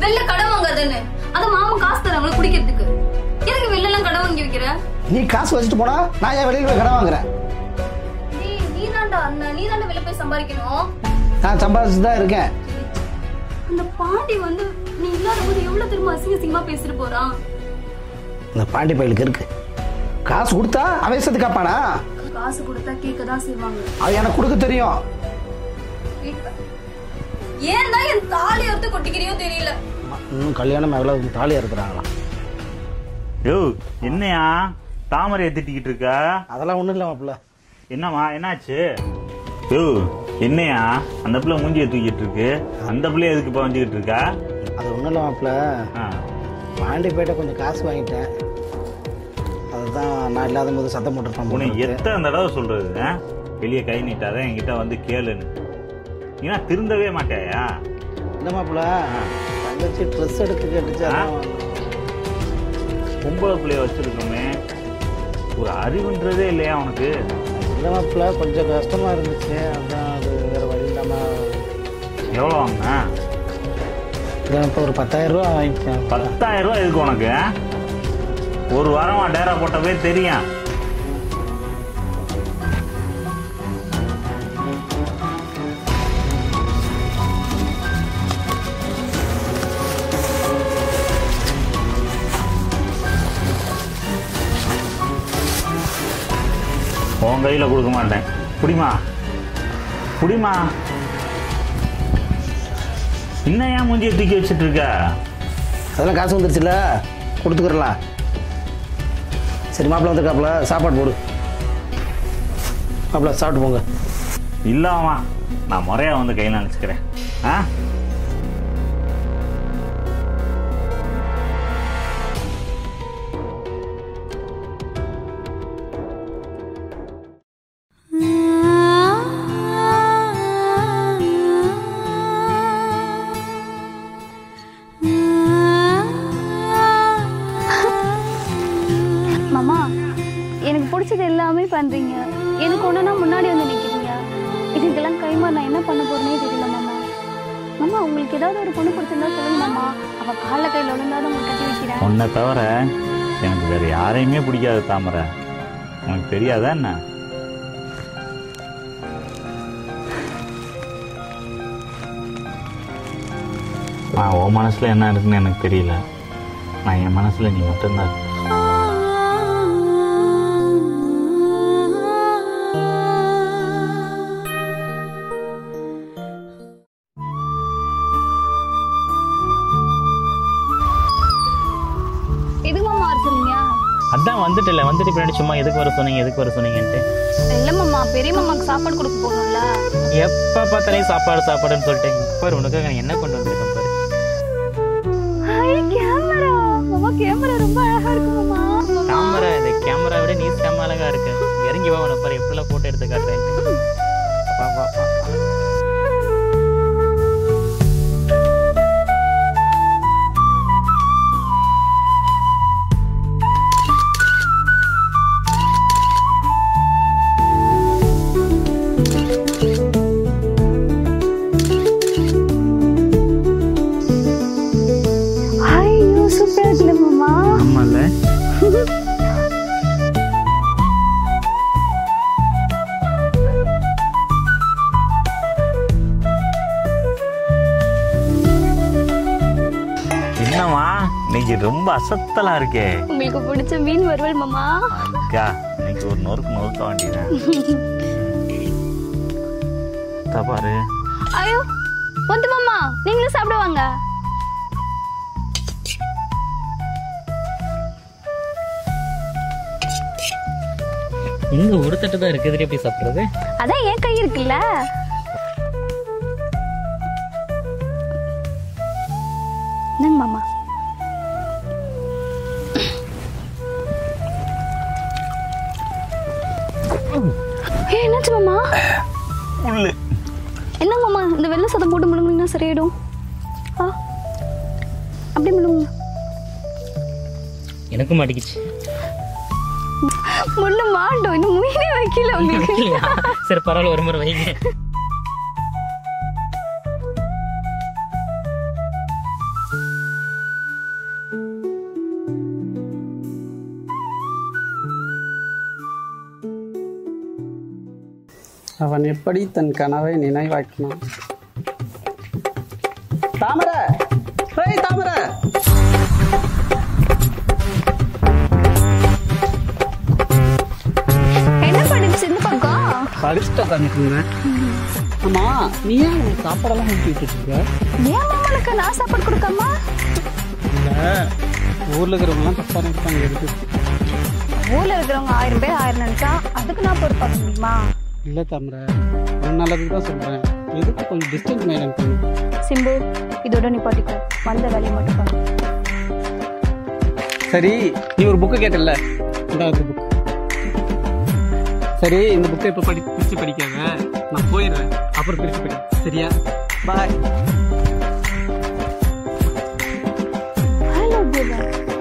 வெளில கடை வாங்காதன்னு அது மாமா காசு தராங்களா குடிக்கிறதுக்கு எதுக்கு வெளில எல்லாம் கடை வாங்கி வைக்கிற நீ காசு வச்சுட்டு போனா நான் ஏன் வெளியில் போய் கடை வாங்குறேன் நீ நீ தான்டா அண்ணன் நீ தானே வெளில போய் சம்பாதிக்கணும் நான் சம்பாதிச்சு தான் இருக்கேன் அந்த பாண்டி வந்து நீ இல்லாத போது எவ்வளவு திரும்ப அசிங்க அசிங்கமா பேசிட்டு போறான் இந்த பாண்டி பயலுக்கு இருக்கு காசு கொடுத்தா அவசரத்து காப்பானா காசு கொடுத்தா கேட்கதான் செய்வாங்க அது எனக்கு கொடுக்க தெரியும் கேட்பேன். ஏன் தான் என் தாலி எடுத்து கொட்டிக்கிறியோ தெரியல இன்னும் கல்யாணம் எவ்வளவு தாலியா இருக்கிறாங்களாம் யோ என்னையா தாமரையை திட்டிக்கிட்டு இருக்க அதெல்லாம் ஒண்ணும் இல்லை மாப்பிள்ள என்னம்மா என்னாச்சு யோ என்னையா அந்த பிள்ளை மூஞ்சியை தூக்கிட்டு இருக்கு அந்த பிள்ளைய எதுக்கு இப்ப வந்துகிட்டு இருக்கா அது ஒண்ணும் இல்லை மாப்பிள்ள ஆ, பாண்டிப்பேட்டை கொஞ்சம் காசு வாங்கிட்டேன் அதுதான் நான் இல்லாத போது சத்தம் போட்டுருப்பான் உன்னை போல இருக்கு. எத்தனை தடவை சொல்றது ஆ? வெளியே கை நீட்டாத என்கிட்ட வந்து கேளுன்னு ஏன்னா திருந்தவே மாட்டாயா இல்லை மாப்பிள்ள தங்கச்சி ட்ரெஸ் எடுக்க கேட்டுச்சு அதான் வாங்கினேன். பொம்பளை பிள்ளைய வச்சிருக்கோமே ஒரு அறிவுன்றதே இல்லையா உனக்கு இல்லை மாப்பிள்ள கொஞ்சம் கஷ்டமா இருந்துச்சு அதான் அது வேற வழி இல்லாம எவ்வளோ வாங்கின இதான் இப்போ ஒரு பத்தாயிரம் ரூபா வாங்கிட்டேன் பத்தாயிரம் ரூபாய் எதுக்கு உனக்கு ஆ? ஒரு வாரமா டேரா போட்டவே தெரியும் உன் கையில கொடுக்க மாட்டேன் குடிமா குடிமா இன்னும் ஏன் மூஞ்சியை தூக்கி வச்சிட்டு இருக்க அதெல்லாம் காசு வந்துருச்சுல்ல கொடுத்துக்கிறலாம் சரி மாப்பிள்ள வந்துருக்காப்புல சாப்பாடு போடு மாப்பிள்ள சாப்பிட்டு போங்க இல்லாமா நான் முறையா வந்து கையில் நினச்சிக்கிறேன் ஆ மாமா எனக்கு பிடிச்சது எல்லாமே பண்றீங்க எனக்கு ஒண்ணுனா முன்னாடி வந்து நிக்கிறீங்க இதுக்கெல்லாம் கைமா நான் என்ன பண்ண போறேனே தெரியல மாமா மாமா உங்களுக்கு ஏதாவது ஒரு பொண்ணு பிடிச்சிருந்தா சொல்லுங்க மாமா அவ கால கையில ஒழுங்காத உங்களுக்கு கட்டி வைக்கிறேன் உன்னை தவிர எனக்கு வேற யாரையுமே பிடிக்காது தாமரை உனக்கு தெரியாதா என்ன நான் உன் மனசுல என்ன இருக்குன்னு எனக்கு தெரியல நான் என் மனசுல நீ மட்டும்தான் இருக்க. எது மாமா வர சொன்னீங்க அதான் வந்துட்டுல வந்துட்டு பின்னாடி சும்மா எதுக்கு வர சொன்னீங்க எதுக்கு வர சொன்னீங்கன்ட்டு இல்ல மாமா பெரிய மாமாக்கு சாப்பாடு கொடுக்க போகணும்ல எப்ப பார்த்தாலே சாப்பாடு சாப்பாடுன்னு சொல்லிட்டு பாரு உனக்காக நான் என்ன கொண்டு வந்திருக்கேன் பாரு கேமரா மாமா கேமரா ரொம்ப அழகா இருக்கு மாமா கேமரா இந்த கேமரா விட நீ செம்ம அழகா இருக்கு இறங்கி வா உன பாரு எப்படிலாம் போட்டோ எடுத்து காட்டுறேன் வா வா வா ஐயோ சூப்பரா இருக்குல்ல மாமா ஆமால என்னம்மா இன்னைக்கு ரொம்ப அசத்தலா இருக்கே உங்களுக்கு பிடிச்ச மீன் வறுவல் மாமா அக்கா இன்னைக்கு ஒரு நொறுக்கு நொறுக்க வேண்டியதான் பாரு ஐயோ வந்து மாமா நீங்களும் சாப்பிடுவாங்க இங்க ஒரு தட்டு தான் இருக்கு இதுல எப்படி சாப்பிடுறது அதான் என் கை இருக்குல்ல இந்தாங்க மாமா ஏய், என்னாச்சு மாமா உள்ளு என்ன மாமா இந்த வெள்ளை சதம் போட்டு முழுங்குனீங்கன்னா சரியாயிடும் ஆ அப்படியே முழுங்குங்க எனக்கும் மாட்டிக்கிச்சு முள்ளு மாட்டோம் இன்னும் மீனே வைக்கல உங்களுக்கு இல்லையா? சரி பரவாயில்ல ஒரு முறை வைங்க அவன் எப்படி தன் கனவை நினைவாக்கினான் தாமரை ஏய் தாமரை என்ன படிச்சு இந்த பக்கம் படிச்சுட்டு உட்காந்துருந்தேன் ஆமா நீ ஏன் உனக்கு சாப்பாடெல்லாம் ஊட்டி விட்டுட்டு இருக்க ஏன் மாமனுக்கு நான் சாப்பாடு கொடுக்காம இல்லை ஊரில் இருக்கிறவங்கலாம் தப்பாக நினைப்பாங்க இருக்கு ஊர்ல இருக்கிறவங்க ஆயிரம் பேர் ஆயிரம் நினைச்சா அதுக்கு நான் பொறுப்பாக முடியுமா இல்லை தாமரை உன் நல்லதுக்கு தான் சொல்கிறேன் எதுக்கு கொஞ்சம் டிஸ்டன்ஸ் மெயின்டைன் பண்ணு சிம்பு இதோட நீ பாட்டிக்கோ வந்த வேலையை மட்டும் பாரு சரி நீ ஒரு புக்கு கேட்டல இந்த புக் சரி இந்த புக்கை இப்போ படி பிரித்து படிக்காத நான் போயிடுறேன் அப்புறம் பிரித்து படி சரியா பாய் ஹலோ தேவா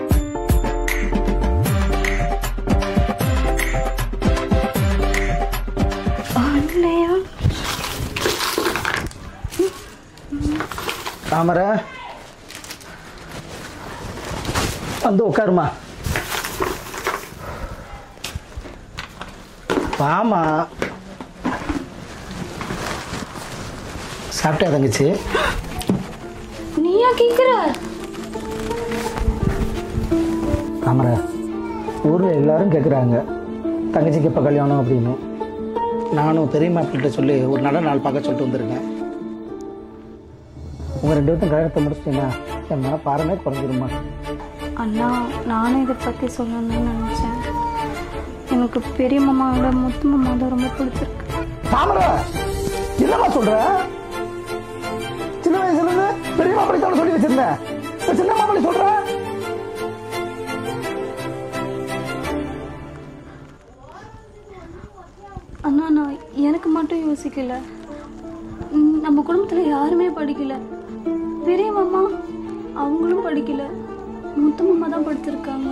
ஆன்லையா தாமரை வந்து உட்காருமா வாமா சாப்பிட்டா தங்கச்சி நீயா கேக்குற தாமரை ஊரில் எல்லாரும் கேட்குறாங்க தங்கச்சிக்கு எப்போ கல்யாணம் அப்படின்னு நானும் பெரிய மாப்பிள்கிட்ட சொல்லி ஒரு நல்ல நாள் பார்க்க சொல்லிட்டு வந்திருக்கேன் உங்கள் ரெண்டு பேர்த்தும் கல்யாணத்தை முடிச்சிட்டீங்கன்னா என் மன பாரமே குறைஞ்சிருமா அண்ணா நானும் இதை பற்றி சொல்லணும்னு நினச்சேன் எனக்கு பெரிய மாமாவோட முத்து மாமா தான் ரொம்ப பிடிச்சிருக்கு தாமரை என்னம்மா சொல்ற சின்ன வயசுல இருந்து பெரிய மாப்பிள்ளை தான் சொல்லி வச்சிருந்தேன் இப்ப சின்ன மாப்பிள்ளை சொல்ற அண்ணா நான் எனக்கு மட்டும் யோசிக்கல ம், நம்ம குடும்பத்துல யாருமே படிக்கல பெரிய மாமா அவங்களும் படிக்கல முத்து மாமா தான் படிச்சிருக்காங்க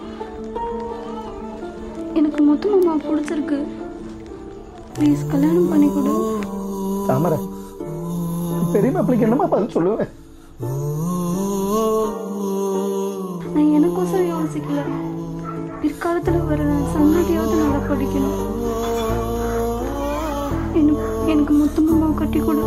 எனக்கு முத்து மாமா பிடிச்சிருக்கு ப்ளீஸ் கல்யாணம் பண்ணி கொடு தாமரை பெரிய மாப்பிள்ளைக்கு என்னமா பதில் சொல்லுவேன் நான் எனக்கோசரம் யோசிக்கல பிற்காலத்துல வர சங்கதியாவது நல்லா படிக்கணும் எனக்கு எனக்கு முத்து மாமா கட்டி கொடு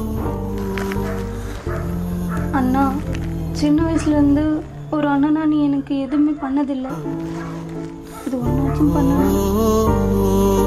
அண்ணா சின்ன வயசுல இருந்து ஒரு அண்ணனா நீ எனக்கு எதுவுமே பண்ணதில்லை இது ஒன்னாச்சும் பண்ண